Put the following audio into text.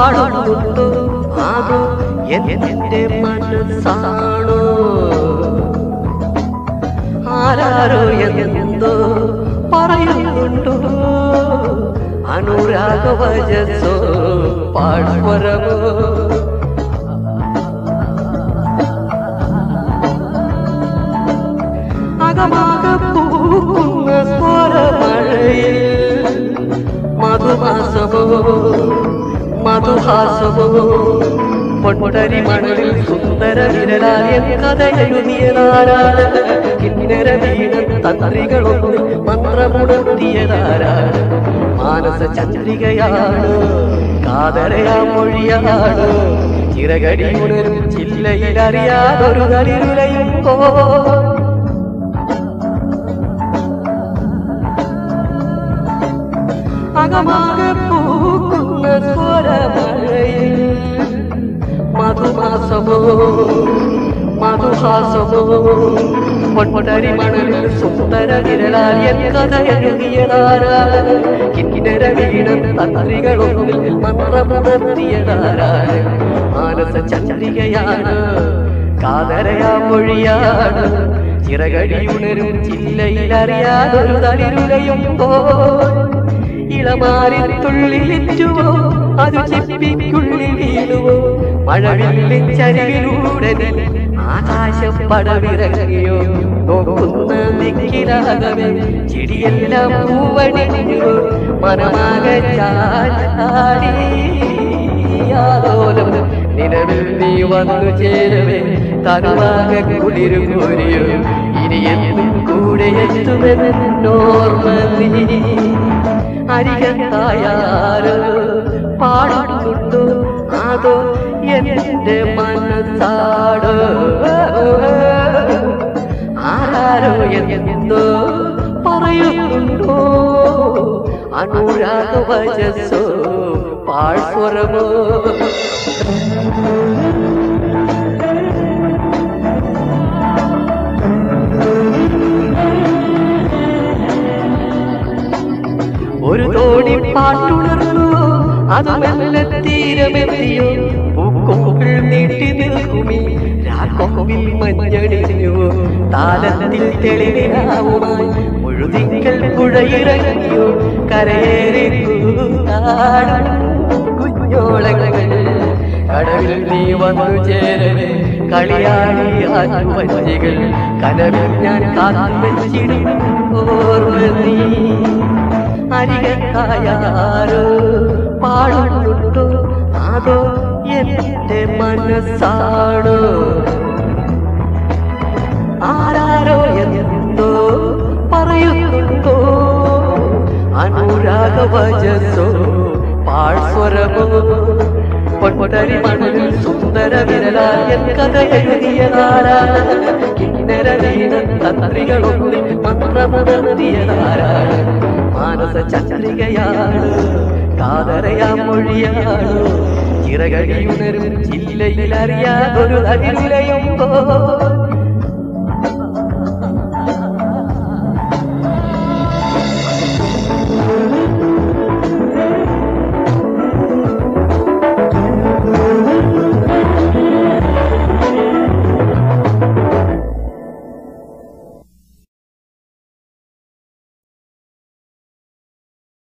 പാടുന്നുണ്ടോ അതോ എന്റെ മനസ്സാണോ ആരാരോ എന്തോ പറയുന്നുണ്ടോ അനുരാഗവജസോ പാഴ്വരമോ അകമാകെ പൂക്കുന്ന സ്വരമഴയിൽ മധുമാസമോ മധുഹാസമോ പൊട്ടരി മണലിൽ സുന്ദര വിരലായ കഥയെഴുതിയതാരാണ് കിന്നര വീണ തന്ത്രികളൊന്നും മന്ത്രമുണർത്തിയതാരാണ് മാനസ ചന്ദ്രികയാണ് കാതരയാ മൊഴിയാണ് ചിറകടി ഉണരും ചില്ലയിൽ അറിയാതൊരു കളിരുലയുമ്പോ അകമാകെ പൂക്കുന്ന സ്വരമഴയിൽ മധുമാസമോ മധുഹാസമോ പൊട്ടരി മണലിൽ സുന്ദര വിരലായ കഥ എഴുതിയതാരാണ് കിന്നര വീണ തന്ത്രികളൊന്നിൽ മന്ത്രമുണർത്തിയതാരാണ് മാനസ ചന്ദ്രികയാണ് കാതരയാ മൊഴിയാണ് ചിറകടി ഉണരും ചില്ലയിൽ അറിയാതൊരു തളിരുലയുമ്പോൾ ഇളമാരി തുള്ളിലിറ്റുവോ അത് ചിപ്പിക്കുള്ളിൽ വീണുവോ മഴവില്ലിൻ ചരിവിലൂടെ ആകാശം പടവിറങ്ങിയോ നോക്കുന്ന ദിക്കിലാകവേ ചെടിയെല്ലാം പൂവണിഞ്ഞു മനമാകെ ചാടി ആലോലം നിലവിൽ നീ വന്നു ചേരവേ തനുവാകെ കുളിരും കോരിയോ ഇനി എന്നും കൂടെ എത്തുമെന്നോർമ്മ നീ അരികത്തായാരോ പാടുന്നുണ്ടോ അതോ എന്റെ മനസ്സാടോ ആരാരോ എന്തോ പറയുന്നുണ്ടോ അനുരാഗ വചസ്സോ പാഴ്സ്വരമോ ഒരു തോണി പാട്ടുണർന്നു അത് മെല്ലെ തീരമെത്തിയോ പൂക്കൊമ്പിൾ നീട്ടി നിൽക്കുമി രാക്കൊമ്പിൽ മഞ്ഞണിഞ്ഞു താലത്തിൽ തെളിവിനാവുമായി മുഴുതിങ്കൽ പുഴയിറങ്ങിയോ കരയേറി കുഞ്ഞോളങ്ങൾ കടവിൽ നീ വന്നു ചേരവേ കളിയാടി ആറ്റുവഞ്ചികൾ കനവിൽ ഞാൻ കാത്തു വെച്ചിടും ഓർമ്മ നീ അരികത്തായാരോ പാടുന്നുണ്ടോ അതോ എന്റെ മനസ്സാണോ ആരാരോ എന്തോ പറയുന്നുണ്ടോ അനുരാഗ വജസോ പാഴ്സ്വരമോ പൊട്ടരി മണലിൽ സുന്ദര വിരലായ കഥ എഴുതിയതാരാണ് കിന്നര വീണ തന്ത്രികളൊന്നിൽ മന്ത്രമുണർത്തിയതാരാണ് മാനസ ചന്ദ്രികയാണ് കാതരയാ മൊഴിയാണ് ചിറകടിയുണരും ജില്ലയിൽ അറിയാതൊരു അതിരുലയുമ്പോ